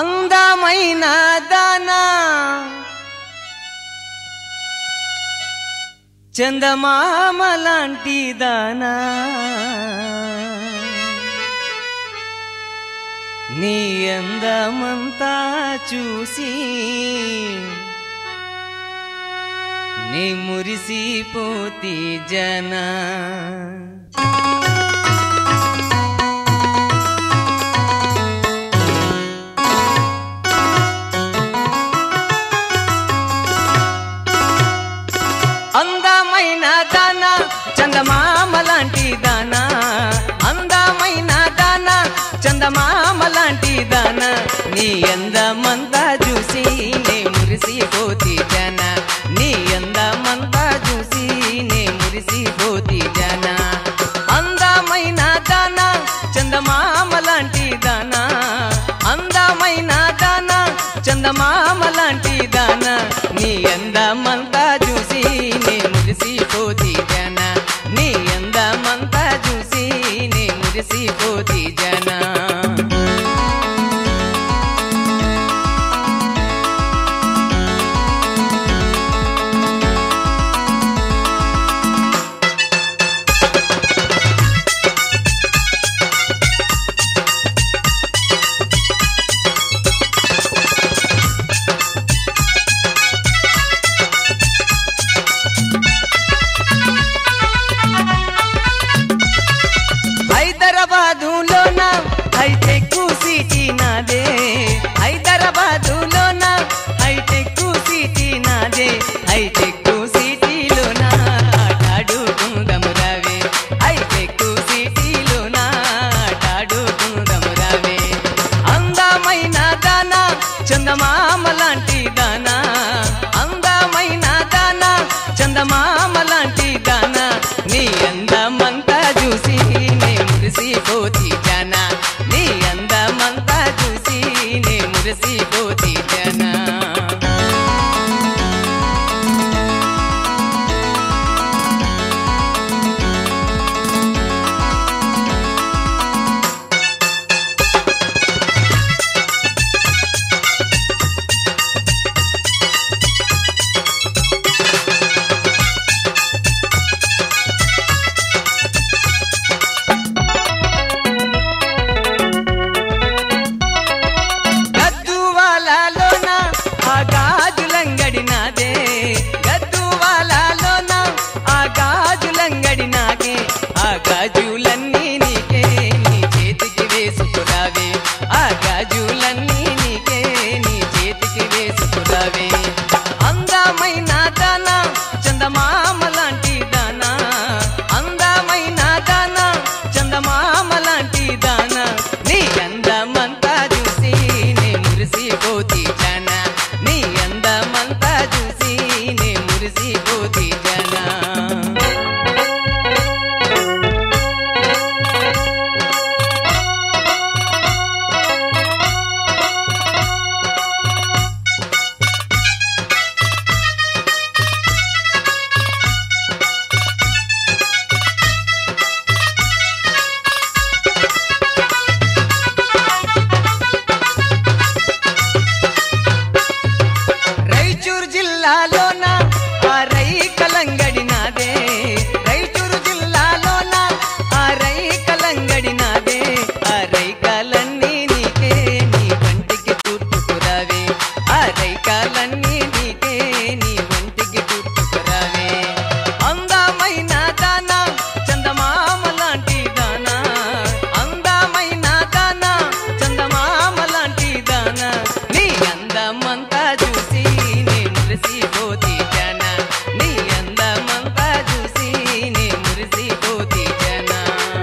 అందమైన దానా చందమామ లాంటి దానా నీ అందమంతా చూసి నీ మురిసిపోతి జనా అందమైన దానా చందమామ లాంటి దానా అందమైన దానా చందమామ లాంటి దానా నీ అందమంతా చూసి నే మురిసిపోతి జన నీ అందమంతా చూసి నే మురిసిపోతి జన అందమైన దానా చందమామ లాంటి దానా అందమైన దానా చందమామ లాంటి దానా నీ అందమంతా చూసి నే మురిసిపోతి జన నీ అందమంతా చూసి నే మురిసిపోతి జనా హైదరాబాదులోన హైటెక్ సిటీ నాదే హైదరాబాదులోన హైటెక్ సిటీ నాదే హైటెక్ సిటీలోన ఆటాడుకుందము రావే హైటెక్ సిటీలోన ఆటాడుకుందము రావే అందమైన దానా చందమామ లాంటి దానా అందమైన దానా చందమామ లాంటి దానా నీ అందమంతా చూసి నే మురిసిపోతి జనా నీ అందమంతా చూసి నే మురిసిపోతి జనా గద్దువాలలోన ఆ గాజులంగడి నాదే గద్దువాలలోన ఆ గాజులంగడి నాకే ఆ గాజులన్నీ నీకే నీ చేతికి వేసుకురావే ఆ గాజులన్నీ నీకే నీ చేతికి వేసుకురావే అందమైన దానా చందమామ లాంటి దానా అందమైన దానా చందమామ లాంటి దానా నీ అందమంతా చూసి నే మురిసిపోతి జన నీ అందమంతా చూసి నే మురిసిపోతి జన రైచూరు జిల్లాలోన ఆ రైకలంగడి నాదే రైచూరు జిల్లాలోన ఆ రైకలంగడి నాదే ఆ రైకాలన్నీ నీకే నీ వంటికి చుట్టుకురావే ఆ రైకాలన్నీ నీకే నీ వంటికి చుట్టుకురావే అందమైన దానా చందమామ లాంటి దానా అందమైన దానా చందమామ లాంటి దానా నీ అందమంతా చూసి నే మురిసిపోతి జన నీ అందమంతా చూసి నే మురిసిపోతి జన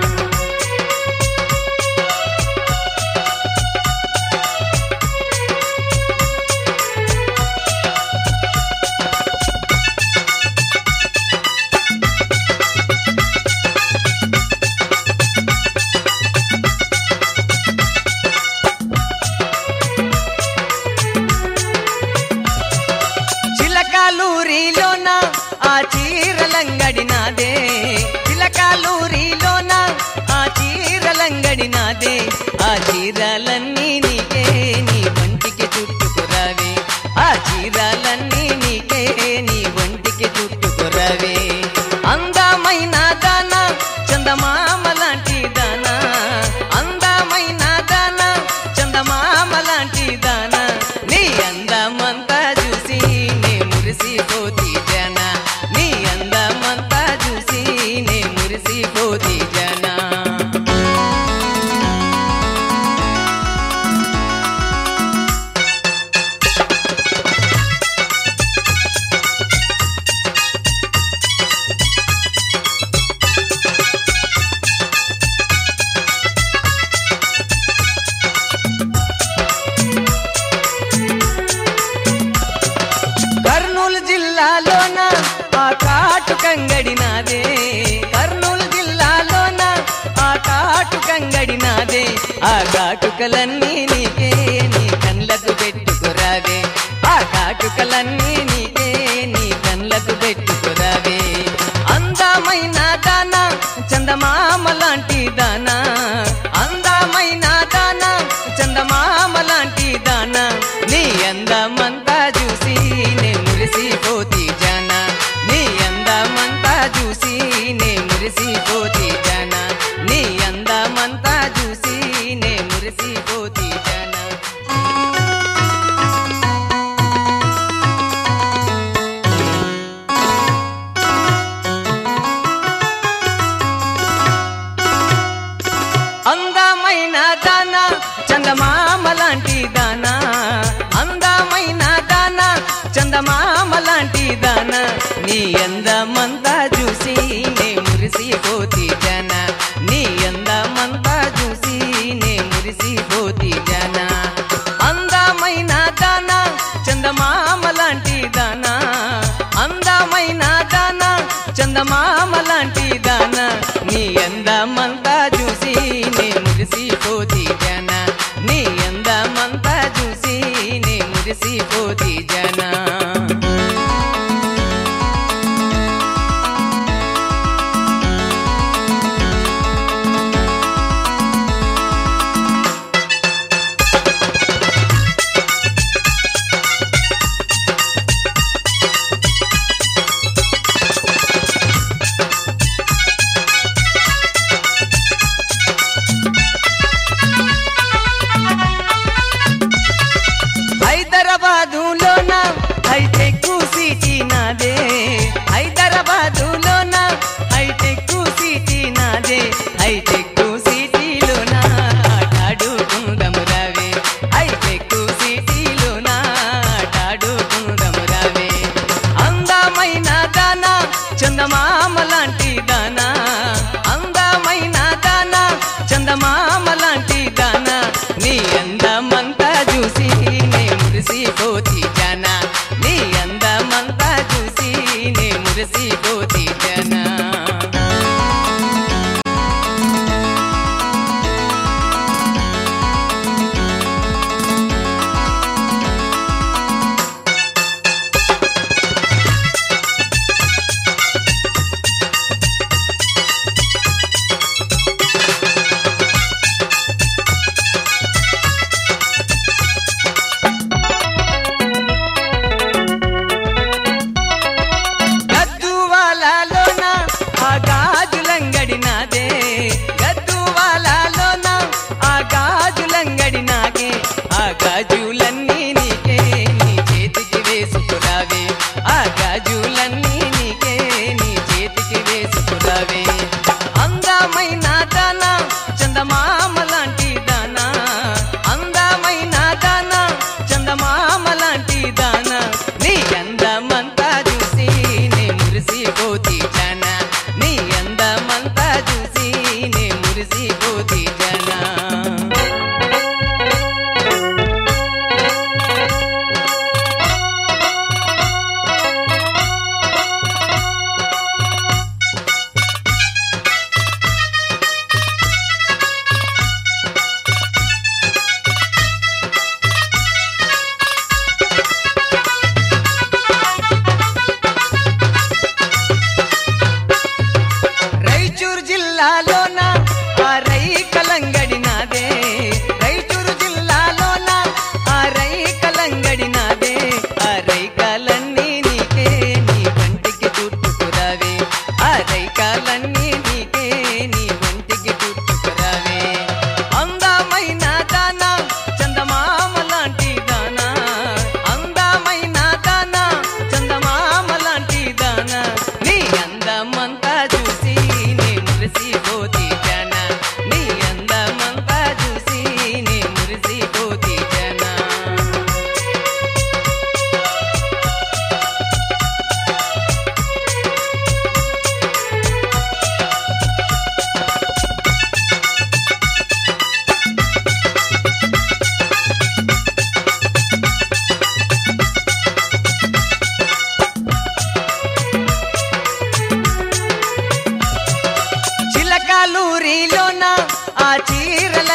చిలకాలూరిలోన ఆ చీరలంగడి నాదే చిలకాలూరిలోన ఆ చీరలంగడి నాదే ఆ చీరలన్నీ నీకే నీ వంటి మురిసిపోరావే అందమైన దాన చందమామ లాంటి దాన అందమైన దాన చందమామ లాంటి దాన నీ అందమంతా చూసి నే మురిసిపోతి జన నీ అందమంతా చూసి నే మురిసిపోతి జన కర్నూలు జిల్లాలోన ఆ కాటు కంగడి నాదే కర్నూలు జిల్లాలోన ఆ కాటు కంగడి నాదే ఆ కాటుకలన్నీ నీకే నీ కళ్ళకు పెట్టుకురావే ఆ కాటుకలన్నీ నీకే నీ కళ్ళకు పెట్టుకురావే అందమైన దాన చందమామ లాంటి దాన అందమైన దాన చందమామ లాంటి దాన నీ అందమంతా చూసి నే మురిసిపోతి జన నీ అందమంతా చూసి నే మురిసిపోతి జన నీ అందమంతా చూసి నే మురిసిపోతి జన అందమైన దాన చందమామ లాంటి దాన అందమైన దాన చందమామ లాంటి దాన నీ అందమంతా చూసి నే మురిసిపోతి జన నీ అందమంతా చూసి నే మురిసిపోతి జన అందమైన దాన చందమామ లాంటి దాన అందమైన దాన చందమామ లాంటి దాన నీ అందమంతా చూసి నే మురిసిపోతి జన నీ అందమంతా చూసి నే మురిసిపోతి జన హైదరాబాదులోన హైటెక్ సిటీ నాదే హైదరాబాదులోన హైటెక్ సిటీ నాదే హైటెక్ సిటీలోన ఆటాడుకుందము రావే హైటెక్ సిటీలోన ఆటాడుకుందము రావే అందమైన దాన చందమామ లాంటి దాన అందమైన దాన చందమామ లాంటి దాన నీ అందమంతా చూసి నే మురిసిపోతి జన నీ అందమంతా చూసి నే మురిసిపోతి జన గద్దువాలలోన ఆ గాజులంగడి నాదే గద్దువాలలోన ఆ గాజులంగడి నాకే ఆ గాజులన్నీ నీకే నీ చేతికి వేసుకురావే ఆ గాజులన్నీ నీకే నీ చేతికి వేసుకురావే అందమైన దాన చందమామ లాంటి దాన అందమైన దాన చందమామ లాంటి దాన నీ అందమంతా చూసి నే మురిసిపోతి జన నీ అందమంతా చూసి నే మురిసిపోతి జన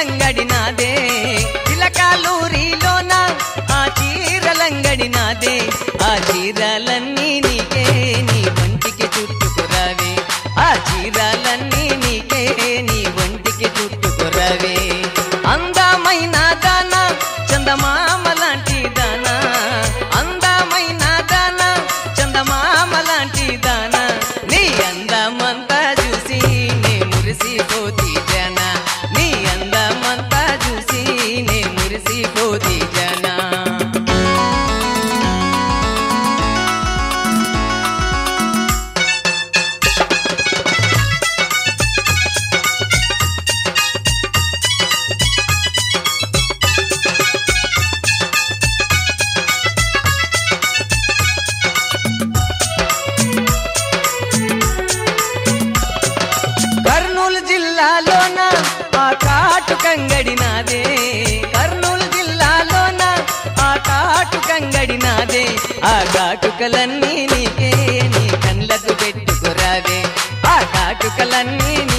చీరలంగడి నాదే చిలకాలూరిలోన ఆ చీరలంగడి నాదే ఆ చీరలన్నీ నీకే నీ ఒంటికి చుట్టుకురావే ఆ చీరలన్నీ నీకే నీ ఒంటికి చుట్టుకురావే అందమైన దాన చందమామ లాంటి దాన అందమైన దాన చందమామ లాంటి దాన నీ అందమంతా చూసి నే మురిసిపోతి జన నీ అందమంతా చూసి నే మురిసిపోతి జన కర్నూలు జిల్లాలోన ఆ కాటు కంగడి నాదే కర్నూలు జిల్లాలోన ఆ కాటు కంగడి నాదే ఆ కాటుకలన్నీ నీకే నీ కళ్ళకు పెట్టుకురావే ఆ కాటుకలన్నీ